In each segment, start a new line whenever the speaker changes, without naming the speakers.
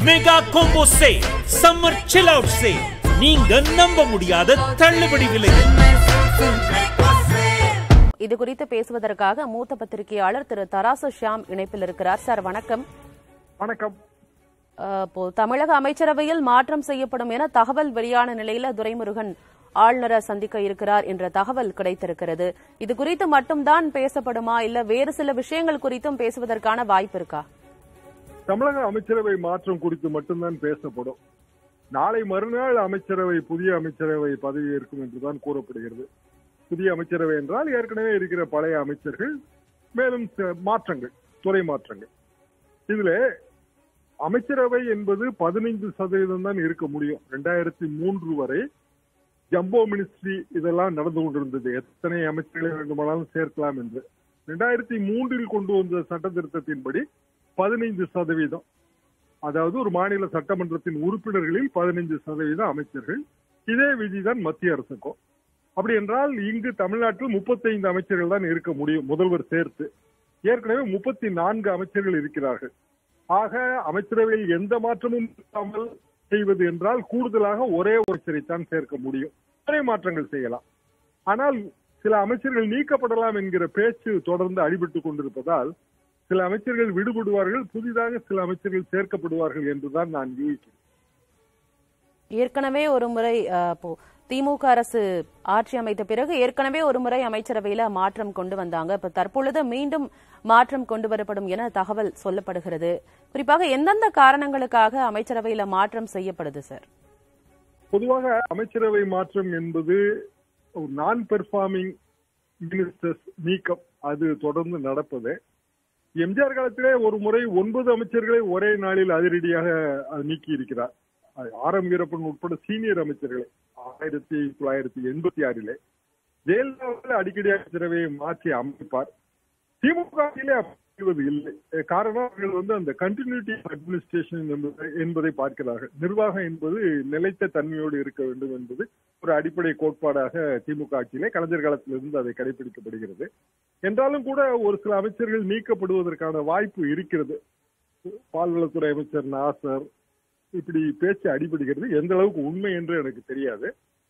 mega combo say summer chill out say நீங்க நம்ப முடியாத தள்ளுபடி விலை
இது குறித்து பேசுவதற்காக மூத்த பத்திரிகையாளர் திரு தராசு ஷியாம் இணைப்பில் இருக்கிறார் சார் வணக்கம்
வணக்கம்
அஹ், இப்போ தமிழக அமைச்சரவையில் மாற்றம் செய்யப்படும் என தகவல் வெளியான நிலையில துரைமுருகன் ஆளுநரை சந்திக்க இருக்கிறார் என்ற தகவல் கிடைத்திருக்கிறது இது குறித்து மட்டும்தான் பேசப்படுமா இல்ல வேறு சில விஷயங்கள் குறித்தும் பேசுவதற்கான வாய்ப்பு இருக்கா
தமிழக அமைச்சரவை மாற்றம் குறித்து மட்டும்தான் பேசப்படும் நாளை மறுநாள் அமைச்சரவை புதிய அமைச்சரவை பதவி ஏற்கும் என்றுதான் கூறப்படுகிறது புதிய அமைச்சரவை என்றால் ஏற்கனவே இருக்கிற பழைய அமைச்சர்கள் மேலும் சில மாற்றங்கள் துறை மாற்றங்கள் இதுல அமைச்சரவை என்பது பதினைந்து சதவீதம் தான் இருக்க முடியும் ரெண்டாயிரத்தி மூன்று வரை ஜம்போ மினிஸ்ட்ரி இதெல்லாம் நடந்து கொண்டிருந்தது எத்தனை அமைச்சர்களை வேண்டுமானாலும் சேர்க்கலாம் என்று ரெண்டாயிரத்தி மூன்றில் கொண்டு வந்த சட்ட திருத்தத்தின்படி பதினைந்து சதவீதம் அதாவது ஒரு மாநில சட்டமன்றத்தின் உறுப்பினர்களில் பதினைந்து சதவீதம் அமைச்சர்கள் இதே விதிதான் மத்திய அரசுக்கும் அப்படி என்றால் இங்கு தமிழ்நாட்டில் முப்பத்தைந்து அமைச்சர்கள் தான் இருக்க முடியும் முதல்வர் சேர்த்து ஏற்கனவே முப்பத்தி நான்கு அமைச்சர்கள் இருக்கிறார்கள் ஆக அமைச்சரவையில் எந்த மாற்றமும் இல்லாமல் செய்வது என்றால் கூடுதலாக ஒரே அமைச்சரைத்தான் சேர்க்க முடியும் ஒரே மாற்றங்கள் செய்யலாம் ஆனால் சில அமைச்சர்கள் நீக்கப்படலாம் என்கிற பேச்சு தொடர்ந்து அடிபட்டுக் கொண்டிருப்பதால் சில அமைச்சர்கள் விடுபடுவார்கள் புதிதாக சில அமைச்சர்கள் சேர்க்கப்படுவார்கள் என்றுதான் நான் யூகிக்கிறேன்
ஏற்கனவே ஒரு முறை அஹ், இப்போ திமுக அரசு ஆட்சி அமைத்த பிறகு ஏற்கனவே ஒரு முறை அமைச்சரவையில மாற்றம் கொண்டு வந்தாங்க இப்ப தற்பொழுது மீண்டும் மாற்றம் கொண்டு வரப்படும் என தகவல் சொல்லப்படுகிறது குறிப்பாக எந்தெந்த காரணங்களுக்காக அமைச்சரவையில மாற்றம் செய்யப்படுது சார்
பொதுவாக அமைச்சரவை மாற்றம் என்பது நான் பெர்ஃபார்மிங் மினிஸ்டர்ஸ் நீக்கம் அது தொடர்ந்து நடப்பது எம்ஜிஆர் காலத்திலே ஒரு முறை ஒன்பது அமைச்சர்களை ஒரே நாளில் அதிரடியாக அஹ், நீக்கி இருக்கிறார் அது ஆர் எம் வீரப்பன் உட்பட சீனியர் அமைச்சர்களை ஆயிரத்தி தொள்ளாயிரத்தி எண்பத்தி ஆறிலே ஜெயலலிதா அடிக்கடி அமைச்சரவையை மாற்றி அமைப்பார் திமுக ஆட்சியிலே அப்படி செய்வது இல்லை அஹ் காரணம் அவர்கள் வந்து அந்த கண்டினியூட்டி அட்மினிஸ்ட்ரேஷன் என்பதை பார்க்கிறார்கள் நிர்வாகம் என்பது நிலைத்த தன்மையோடு இருக்க வேண்டும் என்பது ஒரு அடிப்படை கோட்பாடாக திமுக ஆட்சியிலே கலைஞர் காலத்திலிருந்து அதை கடைபிடிக்கப்படுகிறது என்றாலும் கூட ஒரு சில அமைச்சர்கள் நீக்கப்படுவதற்கான வாய்ப்பு இருக்கிறது பால்வளத்துறை அமைச்சர் நாசர் இப்படி பேச்சு அடிபடுகிறது எந்த அளவுக்கு உண்மை என்று எனக்கு தெரியாது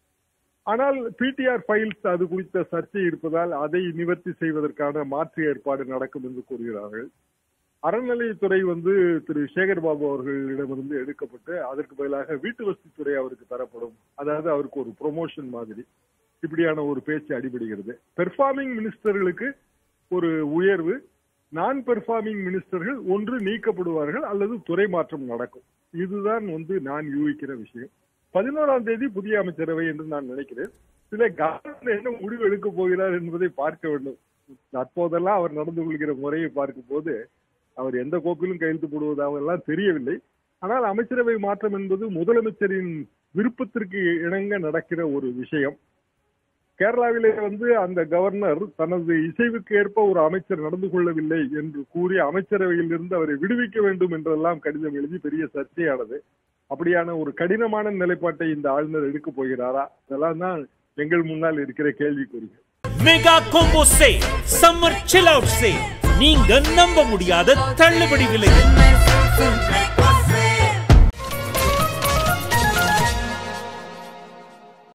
ஆனால் பிடிஆர் ஃபைல்ஸ் அது குறித்த சர்ச்சை இருப்பதால் அதை நிவர்த்தி செய்வதற்கான மாற்று ஏற்பாடு நடக்கும் என்று கூறுகிறார்கள் அறநிலையத்துறை வந்து திரு சேகர் பாபு அவர்களிடமிருந்து எடுக்கப்பட்டு அதற்கு பதிலாக வீட்டு வசதித்துறை அவருக்கு தரப்படும் அதாவது அவருக்கு ஒரு ப்ரொமோஷன் மாதிரி இப்படியான ஒரு பேச்சு அடிபடுகிறது பெர்ஃபார்மிங் மினிஸ்டர்களுக்கு ஒரு உயர்வு நான் பெர்ஃபார்மிங் மினிஸ்டர்கள் ஒன்று நீக்கப்படுவார்கள் அல்லது துறை மாற்றம் நடக்கும் இதுதான் வந்து நான் யூகிக்கிற விஷயம் பதினோராம் தேதி புதிய அமைச்சரவை என்று நான் நினைக்கிறேன் சில கவர்னர் என்ன முடிவு எடுக்க போகிறார் என்பதை பார்க்க வேண்டும் தற்போதெல்லாம் அவர் நடந்து கொள்கிற முறையை பார்க்கும் போது அவர் எந்த கோப்பிலும் கையெழுத்து போடுவதாக எல்லாம் தெரியவில்லை ஆனால் அமைச்சரவை மாற்றம் என்பது முதலமைச்சரின் விருப்பத்திற்கு இணங்க நடக்கிற ஒரு விஷயம் கேரளாவிலே வந்து அந்த கவர்னர் தனது இசைவுக்கு ஏற்ப ஒரு அமைச்சர் நடந்து கொள்ளவில்லை என்று கூறி அமைச்சரவையில் இருந்து அவரை விடுவிக்க வேண்டும் என்றெல்லாம் கடிதம் எழுதி பெரிய சர்ச்சையானது அப்படியான ஒரு கடினமான நிலைப்பாட்டை இந்த ஆளுநர் எடுக்க போகிறாரா இதெல்லாம் தான் எங்கள் முன்னால் இருக்கிற கேள்விக்குறிகள்
mega combo say summer chill out say நீங்க நம்ப முடியாத தள்ளுபடி விலை